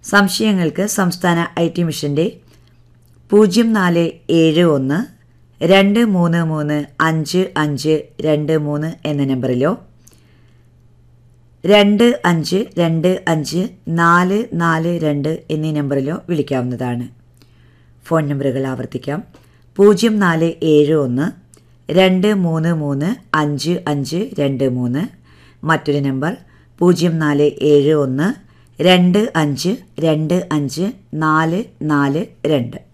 സംശയങ്ങൾക്ക് സംസ്ഥാന I T മിഷൻ്റെ പൂജ്യം നാല് ഏഴ് ഒന്ന് രണ്ട് മൂന്ന് മൂന്ന് അഞ്ച് അഞ്ച് രണ്ട് മൂന്ന് എന്ന നമ്പറിലോ രണ്ട് അഞ്ച് രണ്ട് അഞ്ച് നാല് നാല് രണ്ട് എന്നീ നമ്പറിലോ വിളിക്കാവുന്നതാണ് ഫോൺ നമ്പറുകൾ ആവർത്തിക്കാം പൂജ്യം നാല് ഏഴ് ഒന്ന് രണ്ട് മൂന്ന് മൂന്ന് അഞ്ച് അഞ്ച് രണ്ട് മൂന്ന് മറ്റൊരു നമ്പർ പൂജ്യം നാല് ഏഴ് ഒന്ന് രണ്ട് അഞ്ച് രണ്ട് അഞ്ച് നാല് നാല് രണ്ട്